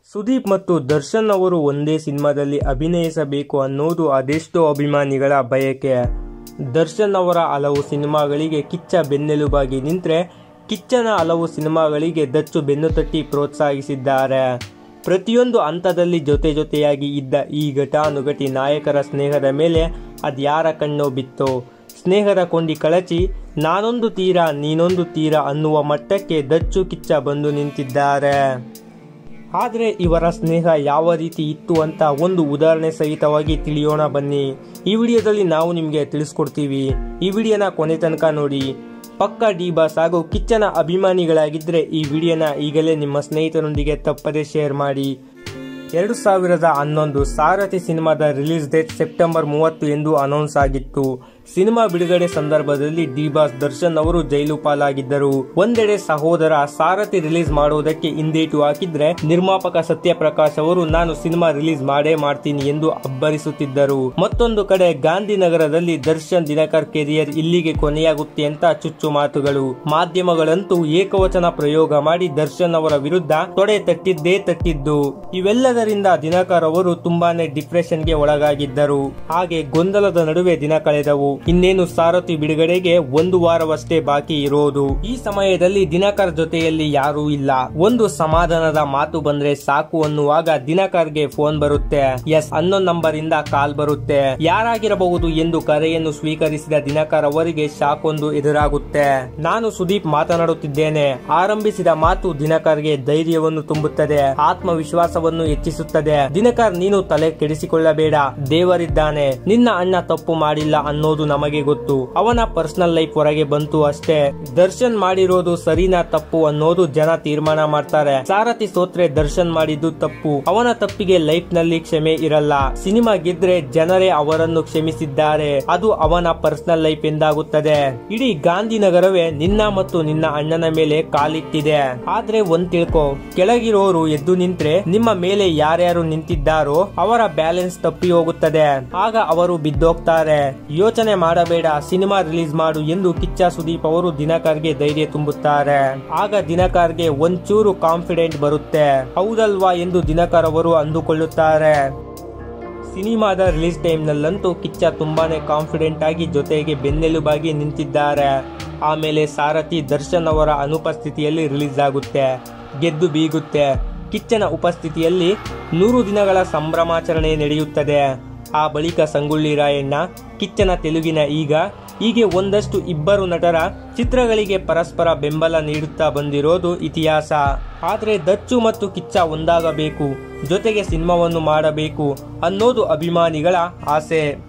ಸುದೀಪ್ ಮತ್ತು ದರ್ಶನ್ ಅವರು ಒಂದೇ ಸಿನಿಮಾದಲ್ಲಿ ಅಭಿನಯಿಸಬೇಕು ಅನ್ನೋದು ಅದೆಷ್ಟೋ ಅಭಿಮಾನಿಗಳ ಬಯಕೆ ದರ್ಶನ್ ಅವರ ಹಲವು ಸಿನಿಮಾಗಳಿಗೆ ಕಿಚ್ಚ ಬೆನ್ನೆಲುಬಾಗಿ ನಿಂತ್ರೆ ಕಿಚ್ಚನ ಹಲವು ಸಿನಿಮಾಗಳಿಗೆ ದಚ್ಚು ಬೆನ್ನು ತಟ್ಟಿ ಪ್ರೋತ್ಸಾಹಿಸಿದ್ದಾರೆ ಪ್ರತಿಯೊಂದು ಹಂತದಲ್ಲಿ ಜೊತೆ ಜೊತೆಯಾಗಿ ಇದ್ದ ಈ ಘಟಾನುಘಟಿ ನಾಯಕರ ಸ್ನೇಹದ ಮೇಲೆ ಅದ್ಯಾರ ಕಣ್ಣೋ ಬಿತ್ತೋ ಸ್ನೇಹದ ಕೊಂಡಿ ಕಳಚಿ ನಾನೊಂದು ತೀರ ನೀನೊಂದು ತೀರ ಅನ್ನುವ ಮಟ್ಟಕ್ಕೆ ದಚ್ಚು ಕಿಚ್ಚ ಬಂದು ನಿಂತಿದ್ದಾರೆ ಆದರೆ ಇವರ ಸ್ನೇಹ ಯಾವ ರೀತಿ ಇತ್ತು ಅಂತ ಒಂದು ಉದಾಹರಣೆ ಸಹಿತವಾಗಿ ತಿಳಿಯೋಣ ಬನ್ನಿ ಈ ವಿಡಿಯೋದಲ್ಲಿ ನಾವು ನಿಮಗೆ ತಿಳಿಸ್ಕೊಡ್ತೀವಿ ಈ ವಿಡಿಯೋನ ಕೊನೆ ತನಕ ನೋಡಿ ಪಕ್ಕ ಡಿ ಬಾಸ್ ಹಾಗೂ ಕಿಚ್ಚನ ಅಭಿಮಾನಿಗಳಾಗಿದ್ದರೆ ಈ ವಿಡಿಯೋನ ಈಗಲೇ ನಿಮ್ಮ ಸ್ನೇಹಿತರೊಂದಿಗೆ ತಪ್ಪದೇ ಶೇರ್ ಮಾಡಿ ಎರಡು ಸಾವಿರದ ಹನ್ನೊಂದು ಸಾರಥಿ ಸಿನಿಮಾದ ರಿಲೀಸ್ ಡೇಟ್ ಸೆಪ್ಟೆಂಬರ್ ಮೂವತ್ತು ಎಂದು ಅನೌನ್ಸ್ ಆಗಿತ್ತು ಸಿನಿಮಾ ಬಿಡುಗಡೆ ಸಂದರ್ಭದಲ್ಲಿ ಡಿ ಬಾಸ್ ದರ್ಶನ್ ಅವರು ಜೈಲು ಪಾಲಾಗಿದ್ದರು ಒಂದೆಡೆ ಸಹೋದರ ಸಾರಥಿ ರಿಲೀಸ್ ಮಾಡುವುದಕ್ಕೆ ಹಿಂದೇಟು ಹಾಕಿದ್ರೆ ನಿರ್ಮಾಪಕ ಸತ್ಯಪ್ರಕಾಶ್ ಅವರು ನಾನು ಸಿನಿಮಾ ರಿಲೀಸ್ ಮಾಡೇ ಮಾಡ್ತೀನಿ ಎಂದು ಅಬ್ಬರಿಸುತ್ತಿದ್ದರು ಮತ್ತೊಂದು ಕಡೆ ಗಾಂಧಿನಗರದಲ್ಲಿ ದರ್ಶನ್ ದಿನಕರ್ ಕೆರಿಯರ್ ಇಲ್ಲಿಗೆ ಕೊನೆಯಾಗುತ್ತೆ ಅಂತ ಚುಚ್ಚು ಮಾತುಗಳು ಮಾಧ್ಯಮಗಳಂತೂ ಏಕವಚನ ಪ್ರಯೋಗ ಮಾಡಿ ದರ್ಶನ್ ಅವರ ವಿರುದ್ಧ ತೊಡೆ ತಟ್ಟಿದ್ದೇ ತಟ್ಟಿದ್ದು ಇವೆಲ್ಲದರಿಂದ ದಿನಕರ್ ಅವರು ತುಂಬಾನೇ ಡಿಪ್ರೆಷನ್ಗೆ ಒಳಗಾಗಿದ್ದರು ಹಾಗೆ ಗೊಂದಲದ ನಡುವೆ ದಿನ ಕಳೆದವು ಇನ್ನೇನು ಸಾರಥಿ ಬಿಡುಗಡೆಗೆ ಒಂದು ವಾರವಷ್ಟೇ ಬಾಕಿ ಇರೋದು ಈ ಸಮಯದಲ್ಲಿ ದಿನಕರ್ ಜೊತೆಯಲ್ಲಿ ಯಾರೂ ಇಲ್ಲ ಒಂದು ಸಮಾಧಾನದ ಮಾತು ಬಂದ್ರೆ ಸಾಕು ಅನ್ನುವಾಗ ದಿನಕರ್ಗೆ ಫೋನ್ ಬರುತ್ತೆ ಎಸ್ ಅನ್ನೊಂದ್ ನಂಬರ್ ಇಂದ ಕಾಲ್ ಬರುತ್ತೆ ಯಾರಾಗಿರಬಹುದು ಎಂದು ಕರೆಯನ್ನು ಸ್ವೀಕರಿಸಿದ ದಿನಕರ್ ಅವರಿಗೆ ಶಾಕ್ ಒಂದು ಎದುರಾಗುತ್ತೆ ನಾನು ಸುದೀಪ್ ಮಾತನಾಡುತ್ತಿದ್ದೇನೆ ಆರಂಭಿಸಿದ ಮಾತು ದಿನಕರ್ಗೆ ಧೈರ್ಯವನ್ನು ತುಂಬುತ್ತದೆ ಆತ್ಮವಿಶ್ವಾಸವನ್ನು ಹೆಚ್ಚಿಸುತ್ತದೆ ದಿನಕರ್ ನೀನು ತಲೆ ಕೆಡಿಸಿಕೊಳ್ಳಬೇಡ ದೇವರಿದ್ದಾನೆ ನಿನ್ನ ಅಣ್ಣ ತಪ್ಪು ಮಾಡಿಲ್ಲ ಅನ್ನೋದು ನಮಗೆ ಗೊತ್ತು ಅವನ ಪರ್ಸನಲ್ ಲೈಫ್ ಹೊರಗೆ ಬಂತು ಅಷ್ಟೇ ದರ್ಶನ್ ಮಾಡಿರೋದು ಸರಿನಾ ತಪ್ಪು ಅನ್ನೋದು ಜನ ತೀರ್ಮಾನ ಮಾಡ್ತಾರೆ ಸಾರಥಿ ಸೋತ್ರೆ ದರ್ಶನ್ ಮಾಡಿದ್ದು ತಪ್ಪು ಅವನ ತಪ್ಪಿಗೆ ಲೈಫ್ ನಲ್ಲಿ ಕ್ಷಮೆ ಇರಲ್ಲ ಸಿನಿಮಾ ಗೆದ್ರೆ ಜನರೇ ಅವರನ್ನು ಕ್ಷಮಿಸಿದ್ದಾರೆ ಅದು ಅವನ ಪರ್ಸನಲ್ ಲೈಫ್ ಎಂದಾಗುತ್ತದೆ ಇಡೀ ಗಾಂಧಿನಗರವೇ ನಿನ್ನ ಮತ್ತು ನಿನ್ನ ಅಣ್ಣನ ಮೇಲೆ ಕಾಲಿಟ್ಟಿದೆ ಆದ್ರೆ ಒಂದ್ ತಿಳ್ಕೊ ಕೆಳಗಿರೋರು ಎದ್ದು ನಿಂತ್ರೆ ನಿಮ್ಮ ಮೇಲೆ ಯಾರ್ಯಾರು ನಿಂತಿದ್ದಾರೋ ಅವರ ಬ್ಯಾಲೆನ್ಸ್ ತಪ್ಪಿ ಹೋಗುತ್ತದೆ ಆಗ ಅವರು ಬಿದ್ದೋಗ್ತಾರೆ ಯೋಚನೆ ಮಾಡಬೇಡ ಸಿನಿಮಾ ರಿಲೀಸ್ ಮಾಡು ಎಂದು ಕಿಚ್ಚ ಸುದೀಪ್ ಅವರು ದಿನಕರ್ಗೆ ಧೈರ್ಯ ತುಂಬುತ್ತಾರೆ ಆಗ ದಿನಕರ್ಗೆ ಒಂಚೂರು ಕಾನ್ಫಿಡೆಂಟ್ ಬರುತ್ತೆ ಹೌದಲ್ವಾ ಎಂದು ದಿನಕರ್ ಅವರು ಅಂದುಕೊಳ್ಳುತ್ತಾರೆ ಸಿನಿಮಾದ ರಿಲೀಸ್ ಟೈಮ್ನಲ್ಲಂತೂ ಕಿಚ್ಚ ತುಂಬಾನೇ ಕಾನ್ಫಿಡೆಂಟ್ ಆಗಿ ಜೊತೆಗೆ ಬೆನ್ನೆಲುಬಾಗಿ ನಿಂತಿದ್ದಾರೆ ಆಮೇಲೆ ಸಾರಥಿ ದರ್ಶನ್ ಅವರ ಅನುಪಸ್ಥಿತಿಯಲ್ಲಿ ರಿಲೀಸ್ ಆಗುತ್ತೆ ಗೆದ್ದು ಬೀಗುತ್ತೆ ಕಿಚ್ಚನ ಉಪಸ್ಥಿತಿಯಲ್ಲಿ ನೂರು ದಿನಗಳ ಸಂಭ್ರಮಾಚರಣೆ ನಡೆಯುತ್ತದೆ ಆ ಬಳಿಕ ಸಂಗೊಳ್ಳಿ ರಾಯಣ್ಣ ಕಿಚ್ಚನ ತೆಲುಗಿನ ಈಗ ಹೀಗೆ ಒಂದಷ್ಟು ಇಬ್ಬರು ನಟರ ಚಿತ್ರಗಳಿಗೆ ಪರಸ್ಪರ ಬೆಂಬಲ ನೀಡುತ್ತಾ ಬಂದಿರೋದು ಇತಿಹಾಸ ಆದ್ರೆ ದಚ್ಚು ಮತ್ತು ಕಿಚ್ಚ ಒಂದಾಗಬೇಕು ಜೊತೆಗೆ ಸಿನಿಮಾವನ್ನು ಮಾಡಬೇಕು ಅನ್ನೋದು ಅಭಿಮಾನಿಗಳ ಆಸೆ